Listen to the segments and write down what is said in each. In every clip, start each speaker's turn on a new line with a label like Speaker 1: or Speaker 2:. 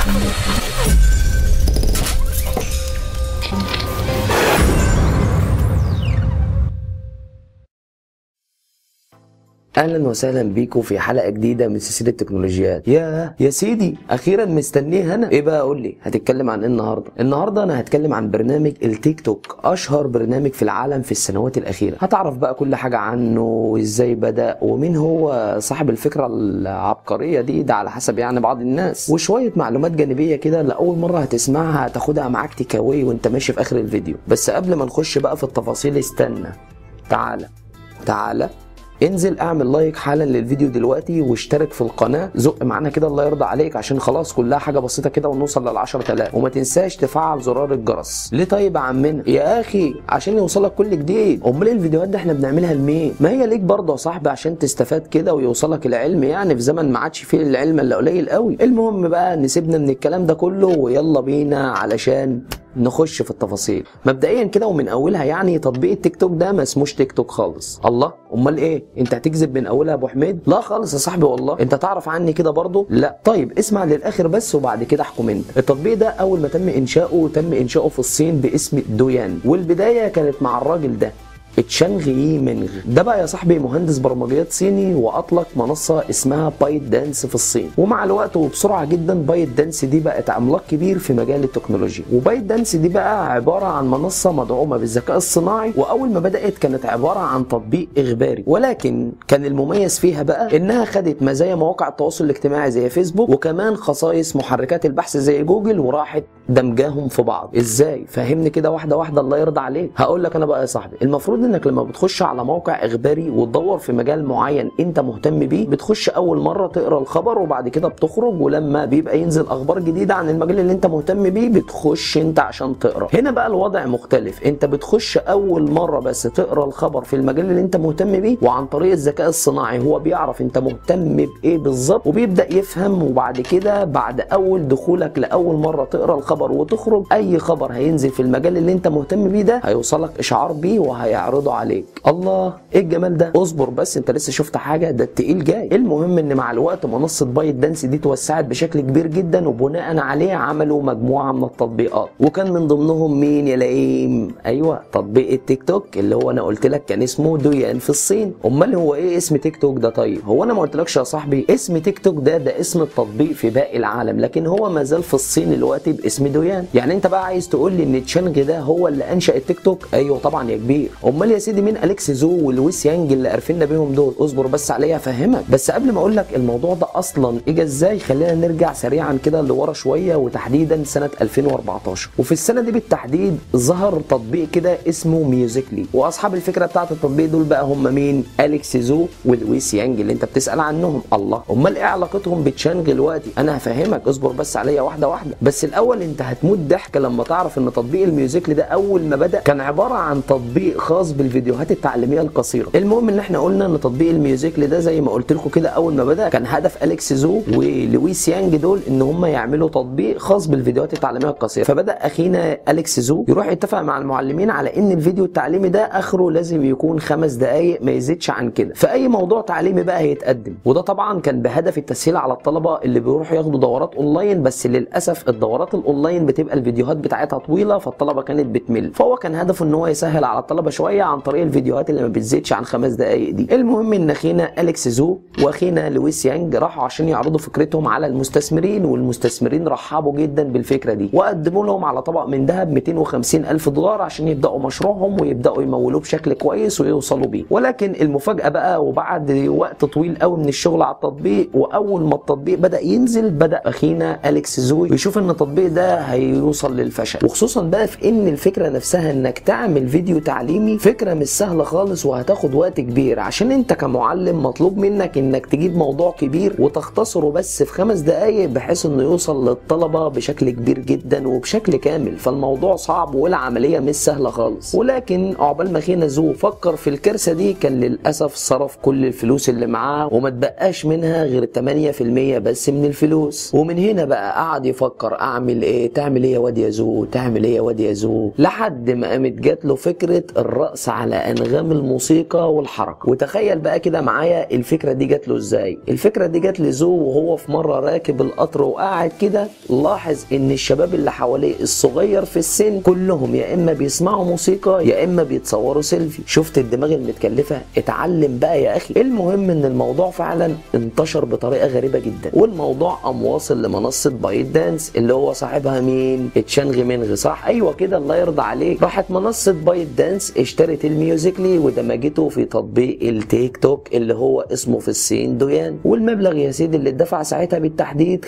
Speaker 1: اهلا وسهلا بيكم في حلقه جديده من سلسله تكنولوجيات يا يا سيدي اخيرا مستنيه هنا ايه بقى قول لي هتتكلم عن ايه النهارده النهارده انا هتكلم عن برنامج التيك توك اشهر برنامج في العالم في السنوات الاخيره هتعرف بقى كل حاجه عنه وازاي بدا ومين هو صاحب الفكره العبقريه دي ده على حسب يعني بعض الناس وشويه معلومات جانبيه كده لاول مره هتسمعها هتاخدها معاك تيكاوي وانت ماشي في اخر الفيديو بس قبل ما نخش بقى في التفاصيل استنى تعالى تعالى انزل اعمل لايك حالا للفيديو دلوقتي واشترك في القناه زق معانا كده الله يرضى عليك عشان خلاص كلها حاجه بسيطه كده ونوصل لل 10000 وما تنساش تفعل زرار الجرس ليه طيب يا عمنا يا اخي عشان يوصلك كل جديد امال الفيديوهات دي احنا بنعملها لمين ما هي ليك برضه يا صاحبي عشان تستفاد كده ويوصلك العلم يعني في زمن ما عادش فيه العلم الا قليل قوي المهم بقى نسيبنا من الكلام ده كله ويلا بينا علشان نخش في التفاصيل مبدئيا كده ومن اولها يعني تطبيق التيك توك ده ما اسموش تيك توك خالص الله امال ايه انت هتكذب من اولها يا ابو حميد لا خالص يا صاحبي والله انت تعرف عني كده برضه لا طيب اسمع للاخر بس وبعد كده احكم انت التطبيق ده اول ما تم انشاؤه تم انشاؤه في الصين باسم دويان والبدايه كانت مع الراجل ده تشانغ يي مينغ ده بقى يا صاحبي مهندس برمجيات صيني واطلق منصه اسمها بايت دانس في الصين ومع الوقت وبسرعه جدا بايت دانس دي بقت عملاق كبير في مجال التكنولوجيا وبايت دانس دي بقى عباره عن منصه مدعومه بالذكاء الصناعي واول ما بدات كانت عباره عن تطبيق اخباري ولكن كان المميز فيها بقى انها خدت مزايا مواقع التواصل الاجتماعي زي فيسبوك وكمان خصائص محركات البحث زي جوجل وراحت دمجاهم في بعض ازاي فهمني كده واحده واحده الله يرضى عليك هقول لك انا بقى يا صاحبي المفروض انك لما بتخش على موقع اخباري وتدور في مجال معين انت مهتم بيه بتخش اول مره تقرا الخبر وبعد كده بتخرج ولما بيبقى ينزل اخبار جديده عن المجال اللي انت مهتم بيه بتخش انت عشان تقرا هنا بقى الوضع مختلف انت بتخش اول مره بس تقرا الخبر في المجال اللي انت مهتم بيه وعن طريق الذكاء الصناعي هو بيعرف انت مهتم بايه بالظبط وبيبدا يفهم وبعد كده بعد اول دخولك لاول مره تقرا الخبر وتخرج اي خبر هينزل في المجال اللي انت مهتم بيه ده هيوصلك اشعار بيه وهيعرضه عليك الله ايه الجمال ده اصبر بس انت لسه شفت حاجه ده التقيل جاي المهم ان مع الوقت منصه بايت دانس دي توسعت بشكل كبير جدا وبناء عليه عملوا مجموعه من التطبيقات وكان من ضمنهم مين يا لئيم ايوه تطبيق التيك توك اللي هو انا قلت لك كان اسمه دويان في الصين امال هو ايه اسم تيك توك ده طيب هو انا ما قلتلكش يا صاحبي اسم تيك توك ده ده اسم التطبيق في باقي العالم لكن هو ما زال في الصين دلوقتي باسم دويان يعني انت بقى عايز تقول لي ان تشانج ده هو اللي انشا التيك توك ايوه طبعا يا كبير امال يا سيدي مين اليكس زو ولويس يانج اللي عرفنا بيهم دول اصبر بس عليا افهمك بس قبل ما اقول لك الموضوع ده اصلا اجى ازاي خلينا نرجع سريعا كده لورا شويه وتحديدا سنه 2014 وفي السنه دي بالتحديد ظهر تطبيق كده اسمه ميوزيكلي واصحاب الفكره بتاعت التطبيق دول بقى هم مين اليكس زو ولويس يانج اللي انت بتسال عنهم الله امال ايه علاقتهم بتشانج دلوقتي انا هفهمك اصبر بس عليا واحده واحده بس الاول انت هتموت ضحك لما تعرف ان تطبيق الميوزيكلي ده اول ما بدا كان عباره عن تطبيق خاص بالفيديوهات التعليميه القصيره المهم ان احنا قلنا ان تطبيق الميوزيكلي ده زي ما قلت لكم كده اول ما بدا كان هدف اليكس زو ولويس يانج دول ان هم يعملوا تطبيق خاص بالفيديوهات التعليميه القصيره فبدا اخينا اليكس زو يروح يتفق مع المعلمين على ان الفيديو التعليمي ده اخره لازم يكون خمس دقائق ما يزيدش عن كده فاي موضوع تعليمي بقى هيتقدم وده طبعا كان بهدف التسهيل على الطلبه اللي بيروحوا ياخدوا دورات اونلاين بس للاسف الدورات الاونلاين بتبقى الفيديوهات بتاعتها طويله فالطلبه كانت بتمل فهو كان هدفه ان هو يسهل على الطلبه شويه عن طريق الفيديوهات اللي ما بتزيدش عن خمس دقائق دي المهم ان اخينا اليكس زو واخينا لويس يانج راحوا عشان يعرضوا فكرتهم على المستثمرين والمستثمرين رحبوا جدا بالفكره دي وقدموا لهم على طبق من ذهب 250 الف دولار عشان يبداوا مشروعهم ويبداوا يمولوه بشكل كويس ويوصلوا بيه ولكن المفاجاه بقى وبعد وقت طويل قوي من الشغل على التطبيق واول ما التطبيق بدا ينزل بدا اخينا اليكس زو يشوف ان التطبيق ده هيوصل للفشل وخصوصا بقى في ان الفكره نفسها انك تعمل فيديو تعليمي فكره مش سهله خالص وهتاخد وقت كبير عشان انت كمعلم مطلوب منك انك تجيب موضوع كبير وتختصره بس في خمس دقائق بحيث انه يوصل للطلبه بشكل كبير جدا وبشكل كامل فالموضوع صعب والعمليه مش سهله خالص ولكن عقبال ما خينا زو فكر في الكارثه دي كان للاسف صرف كل الفلوس اللي معاه وما تبقاش منها غير 8% بس من الفلوس ومن هنا بقى قعد يفكر اعمل ايه ايه تعمل ايه يا واد يا زو تعمل ايه يا واد يا زو لحد ما قامت جات له فكره الرقص على انغام الموسيقى والحركه وتخيل بقى كده معايا الفكره دي جات له ازاي الفكره دي جات لزو وهو في مره راكب القطر وقاعد كده لاحظ ان الشباب اللي حواليه الصغير في السن كلهم يا اما بيسمعوا موسيقى يا اما بيتصوروا سيلفي شفت الدماغ المتكلفه اتعلم بقى يا اخي المهم ان الموضوع فعلا انتشر بطريقه غريبه جدا والموضوع قام واصل لمنصه بايت دانس اللي هو صاحبها مين اتشانغ منغ صح ايوه كده الله يرضى عليك راحت منصه بايت دانس اشترت الميوزيكلي ودمجته في تطبيق التيك توك اللي هو اسمه في الصين دويان والمبلغ يا سيدي اللي اتدفع ساعتها بالتحديد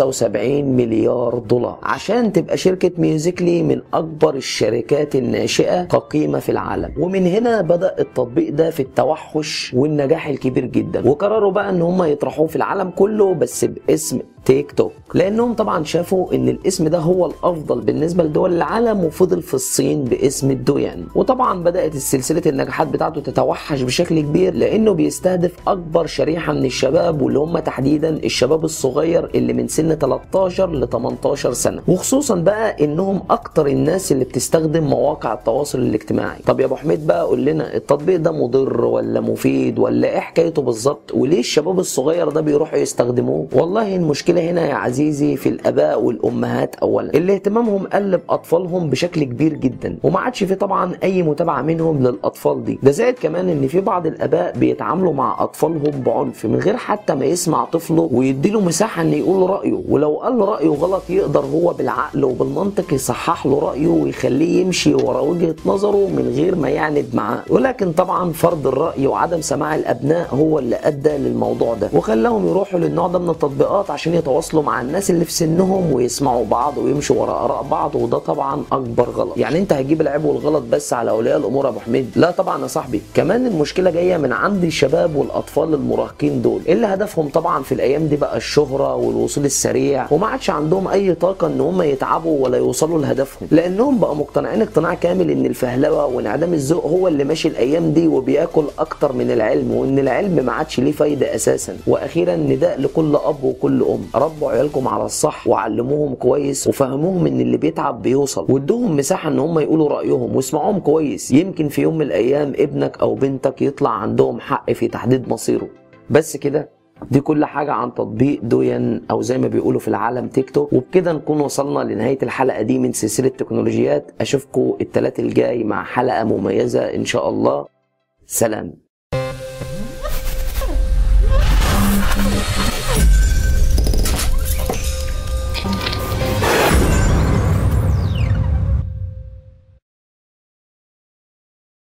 Speaker 1: 75 مليار دولار عشان تبقى شركه ميوزيكلي من اكبر الشركات الناشئه كقيمه في العالم ومن هنا بدا التطبيق ده في التوحش والنجاح الكبير جدا وقرروا بقى ان هم يطرحوه في العالم كله بس باسم تيك توك لانهم طبعا شافوا ان الاسم ده هو الافضل بالنسبه لدول العالم وفضل في الصين باسم الدويان وطبعا بدات السلسله النجاحات بتاعته تتوحش بشكل كبير لانه بيستهدف اكبر شريحه من الشباب واللي هم تحديدا الشباب الصغير اللي من سن 13 ل 18 سنه وخصوصا بقى انهم اكتر الناس اللي بتستخدم مواقع التواصل الاجتماعي طب يا ابو حميد بقى قول لنا التطبيق ده مضر ولا مفيد ولا ايه حكايته بالظبط وليه الشباب الصغير ده بيروحوا يستخدموه والله المشكله هنا يا عزيزي في الاباء والامهات اولا اللي اهتمامهم قل باطفالهم بشكل كبير جدا وما عادش في طبعا اي متابعه منهم للاطفال دي ده زائد كمان ان في بعض الاباء بيتعاملوا مع اطفالهم بعنف من غير حتى ما يسمع طفله ويديله مساحه ان يقول رايه ولو قال رايه غلط يقدر هو بالعقل وبالمنطق يصحح له رايه ويخليه يمشي ورا وجهه نظره من غير ما يعند معاه ولكن طبعا فرض الراي وعدم سماع الابناء هو اللي ادى للموضوع ده وخلاهم يروحوا للنوع ده من التطبيقات عشان يتواصلوا مع الناس اللي في سنهم ويسمعوا بعض ويمشوا ورا اراء بعض وده طبعا اكبر غلط يعني انت هتجيب العيب والغلط بس على اولياء الامور يا ابو حميد لا طبعا يا صاحبي كمان المشكله جايه من عند الشباب والاطفال المراهقين دول اللي هدفهم طبعا في الايام دي بقى الشهره والوصول السريع وما عادش عندهم اي طاقه ان هم يتعبوا ولا يوصلوا لهدفهم لانهم بقى مقتنعين اقتناع كامل ان الفهلوه وانعدام الذوق هو اللي ماشي الايام دي وبياكل اكتر من العلم وان العلم ما عادش ليه فايده اساسا واخيرا نداء لكل اب وكل ام ربوا عيالكم على الصح وعلموهم كويس وفهموهم ان اللي بيتعب بيوصل وادوهم مساحه ان هم يقولوا رايهم واسمعوهم كويس يمكن في يوم من الايام ابنك او بنتك يطلع عندهم حق في تحديد مصيره بس كده دي كل حاجة عن تطبيق دوين أو زي ما بيقولوا في العالم تيك توك وبكده نكون وصلنا لنهاية الحلقة دي من سلسلة تكنولوجيات أشوفكم التلات الجاي مع حلقة مميزة إن شاء الله سلام